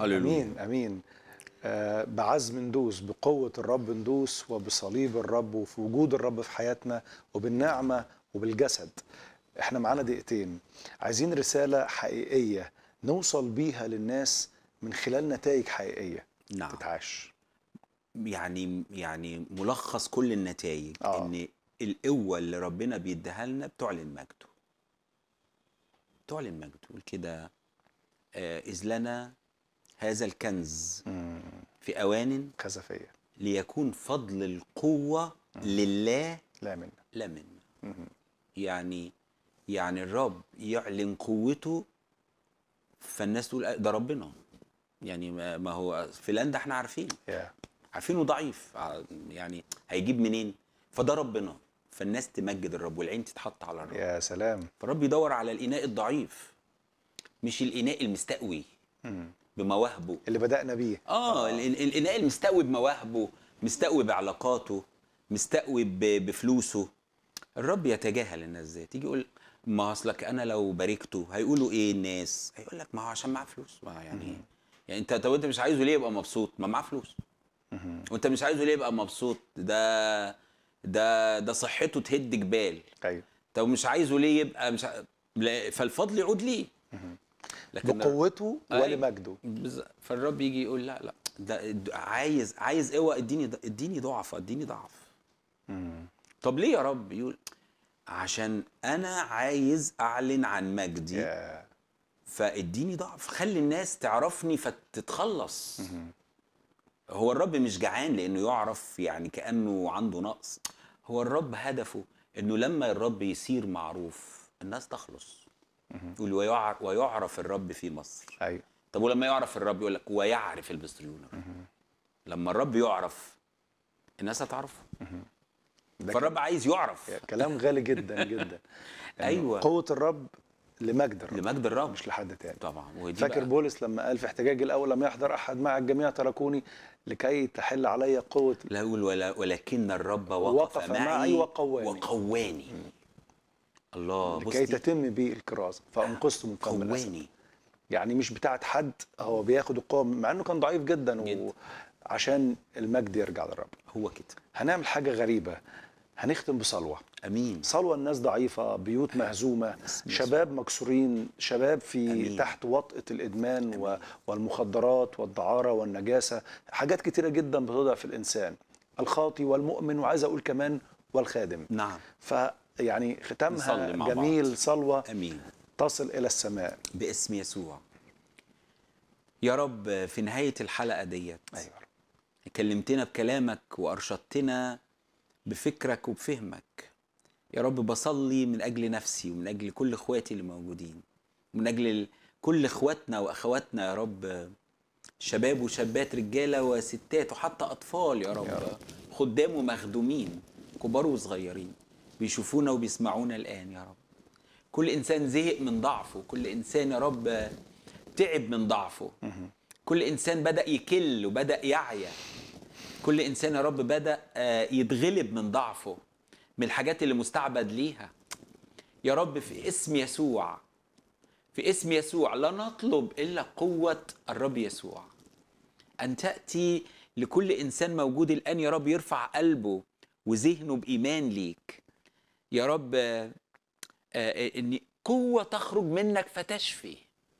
هللويا. امين امين آه بعزم ندوس بقوه الرب ندوس وبصليب الرب وفي وجود الرب في حياتنا وبالنعمه وبالجسد احنا معانا دقيقتين عايزين رساله حقيقيه نوصل بيها للناس من خلال نتائج حقيقيه نعم تتعاش يعني يعني ملخص كل النتائج آه. ان القوه اللي ربنا بيديها لنا بتعلن مجده بتعلن مجده يقول كده آه، اذ لنا هذا الكنز مم. في اوان كذا فيا ليكون فضل القوه لله لا منا لا منا مم. يعني يعني الرب يعلن قوته فالناس تقول آه، ده ربنا يعني ما ما هو فلان ده احنا عارفين يا عارفينه ضعيف ع- يعني هيجيب منين فده ربنا فالناس تمجد الرب والعين تتحط على الرب يا سلام فالرب يدور على الاناء الضعيف مش الاناء المستقوي مم. بمواهبه اللي بدانا بيه اه ال- ال- الاناء المستقوي بمواهبه مستقوي بعلاقاته مستقوي ب- بفلوسه الرب يتجاهل الناس دي تيجي يقول ما اصلك انا لو باركته هيقولوا ايه الناس هيقول لك ما هو عشان معاه فلوس ما يعني يعني انت طب انت مش عايزه ليه يبقى مبسوط ما معاه فلوس مهم. وانت مش عايزه ليه يبقى مبسوط ده ده ده صحته تهد جبال ايوه طب مش عايزه ليه يبقى مش ع... لا، فالفضل يعود ليه لكن بقوته أيوة. ولمجده بز- فالرب يجي يقول لا لا ده د- عايز عايز قوه اديني ض- اديني ضعف اديني ضعف مم. طب ليه يا رب يقول عشان انا عايز اعلن عن مجدي يا فاديني ضعف خلي الناس تعرفني فتتخلص هو الرب مش جعان لانه يعرف يعني كانه عنده نقص هو الرب هدفه انه لما الرب يصير معروف الناس تخلص يقول ويعر ويعرف الرب في مصر ايوه طب ولما يعرف الرب يقول لك ويعرف المصريون لما الرب يعرف الناس هتعرفه ده فالرب عايز يعرف كلام غالي جدا جدا إنه أيوة. قوه الرب لمجد الرب لمجد الرب مش لحد تاني طبعا ودي فاكر بقى- بولس لما قال في احتجاج الاول لم يحضر احد مع الجميع تركوني لكي تحل علي قوه لا يقول ولا ولكن الرب وقف, وقف معي, معي وقواني. وقواني الله بص لكي دي تتم بي الكرازه فانقذت من فم الاسد قواني يعني مش بتاعت حد هو بياخد القوه مع انه كان ضعيف جدا جدا. وعشان المجد يرجع للرب هو كده هنعمل حاجه غريبه هنختم بصلوه امين صلوة الناس ضعيفة بيوت مهزومة اسم شباب مكسورين شباب في أمين. تحت وطأة الإدمان و- والمخدرات والدعارة والنجاسة حاجات كتيرة جدا بتضعف الإنسان الخاطي والمؤمن وعايز أقول كمان والخادم نعم فيعني ختامها نصلي مع جميل بعض. صلوة امين تصل إلى السماء باسم يسوع يا رب في نهايه الحلقه ديت أيوة كلمتنا بكلامك وارشدتنا بفكرك وبفهمك يا رب بصلي من اجل نفسي ومن اجل كل اخواتي اللي موجودين ومن اجل ال- كل اخواتنا واخواتنا يا رب شباب وشابات رجاله وستات وحتى اطفال يا رب, يا رب. خدام ومخدومين كبار وصغيرين بيشوفونا وبيسمعونا الان يا رب كل انسان زهق من ضعفه كل انسان يا رب تعب من ضعفه كل انسان بدا يكل وبدا يعيا كل انسان يا رب بدا آه، يتغلب من ضعفه من الحاجات اللي مستعبد ليها يا رب في اسم يسوع في اسم يسوع لا نطلب الا قوه الرب يسوع ان تاتي لكل انسان موجود الان يا رب يرفع قلبه وذهنه بايمان ليك يا رب آه، آه، ان قوه تخرج منك فتشفي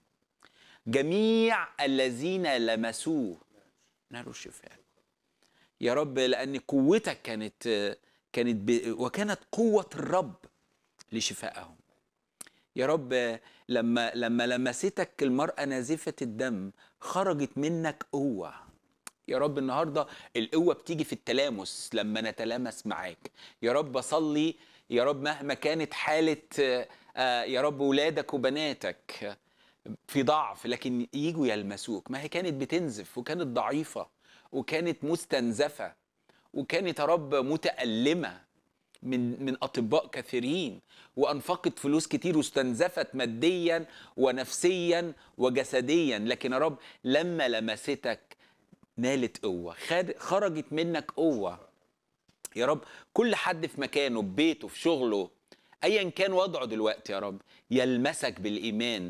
جميع الذين لمسوه نالوا الشفاء يا رب لان قوتك كانت كانت ب... وكانت قوه الرب لشفائهم يا رب لما لما لمستك المراه نازفه الدم خرجت منك قوه يا رب النهارده القوه بتيجي في التلامس لما نتلامس معاك يا رب اصلي يا رب مهما كانت حاله آه، آه، يا رب ولادك وبناتك في ضعف لكن يجوا يلمسوك ما هي كانت بتنزف وكانت ضعيفة وكانت مستنزفة وكانت يا رب متألمة من من أطباء كثيرين وأنفقت فلوس كتير واستنزفت ماديا ونفسيا وجسديا لكن يا رب لما لمستك نالت قوة خد- خرجت منك قوة يا رب كل حد في مكانه في بيته في شغله ايا كان وضعه دلوقتي يا رب يلمسك بالايمان